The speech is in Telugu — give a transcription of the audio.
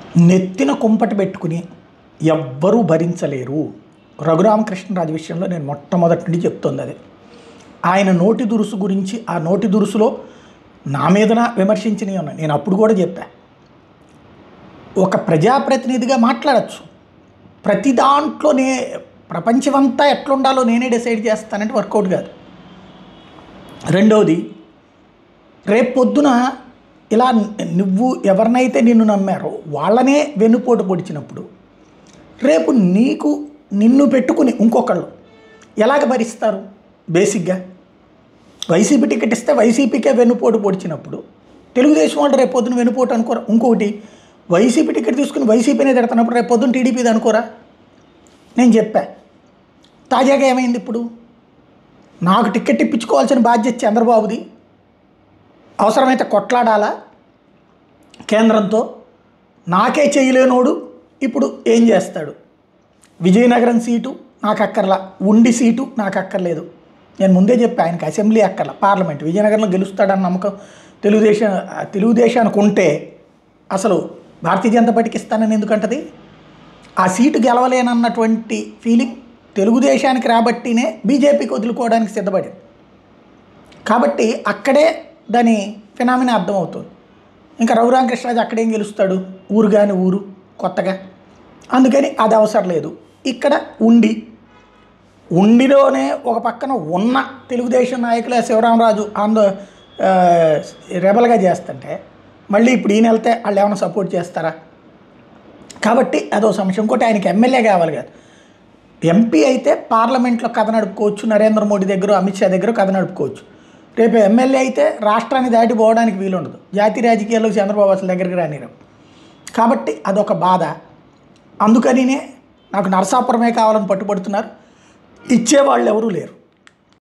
నెత్తిన కుంపటి పెట్టుకుని ఎవ్వరూ భరించలేరు రఘురామకృష్ణరాజు విషయంలో నేను మొట్టమొదటి నుండి చెప్తుంది అది ఆయన నోటి దురుసు గురించి ఆ నోటి దురుసులో నా మీదన విమర్శించినవి ఉన్నాయి నేను అప్పుడు కూడా చెప్పా ఒక ప్రజాప్రతినిధిగా మాట్లాడచ్చు ప్రతి దాంట్లోనే ప్రపంచమంతా ఎట్లుండాలో నేనే డిసైడ్ చేస్తానంటే వర్కౌట్ కాదు రెండవది రేపు పొద్దున ఇలా నువ్వు ఎవరినైతే నిన్ను నమ్మారో వాళ్ళనే వెన్నుపోటు పొడిచినప్పుడు రేపు నీకు నిన్ను పెట్టుకుని ఇంకొకళ్ళు ఎలాగ భరిస్తారు బేసిక్గా వైసీపీ టికెట్ ఇస్తే వైసీపీకే వెన్నుపోటు పొడిచినప్పుడు తెలుగుదేశం వాళ్ళు రేపు పొద్దున వెన్నుపోటు అనుకోరా ఇంకొకటి వైసీపీ టికెట్ తీసుకుని వైసీపీనే తిడుతున్నప్పుడు రేపు పొద్దున టీడీపీది అనుకోరా నేను చెప్పా తాజాగా ఏమైంది ఇప్పుడు నాకు టికెట్ ఇప్పించుకోవాల్సిన బాధ్యత చంద్రబాబుది అవసరమైతే కొట్లాడాలా కేంద్రంతో నాకే చేయలేనోడు ఇప్పుడు ఏం చేస్తాడు విజయనగరం సీటు నాకు అక్కర్లా ఉండి సీటు నాకు అక్కర్లేదు నేను ముందే చెప్పా ఆయనకి అసెంబ్లీ అక్కర్లా పార్లమెంట్ విజయనగరంలో గెలుస్తాడన్న నమ్మకం తెలుగుదేశం తెలుగుదేశానికి ఉంటే అసలు భారతీయ జనతా పార్టీకి ఇస్తానని ఎందుకంటది ఆ సీటు గెలవలేనన్నటువంటి ఫీలింగ్ తెలుగుదేశానికి రాబట్టినే బీజేపీకి వదులుకోవడానికి సిద్ధపడింది కాబట్టి అక్కడే దాని ఫినామినా అర్థమవుతుంది ఇంకా రఘురామకృష్ణరాజు అక్కడేం గెలుస్తాడు ఊరు కాని ఊరు కొత్తగా అందుకని అది అవసరం లేదు ఇక్కడ ఉండి ఉండిలోనే ఒక పక్కన ఉన్న తెలుగుదేశం నాయకులే శివరామరాజు ఆందో ఆ, రెబల్గా చేస్తుంటే మళ్ళీ ఇప్పుడు ఈయన వెళ్తే వాళ్ళు ఏమైనా సపోర్ట్ చేస్తారా కాబట్టి అదో సమస్య ఇంకోటి ఆయనకి ఎమ్మెల్యే కావాలి కదా ఎంపీ అయితే పార్లమెంట్లో కథ నడుపుకోవచ్చు నరేంద్ర మోడీ దగ్గర అమిత్ షా దగ్గర కథ నడుపుకోవచ్చు రేపు ఎమ్మెల్యే అయితే రాష్ట్రాన్ని దాటి పోవడానికి వీలుండదు జాతీయ రాజకీయాల్లో చంద్రబాబు అసలు దగ్గరికి రానిరు కాబట్టి అదొక బాధ అందుకనినే నాకు నరసాపురమే కావాలని పట్టుబడుతున్నారు ఇచ్చేవాళ్ళు ఎవరూ లేరు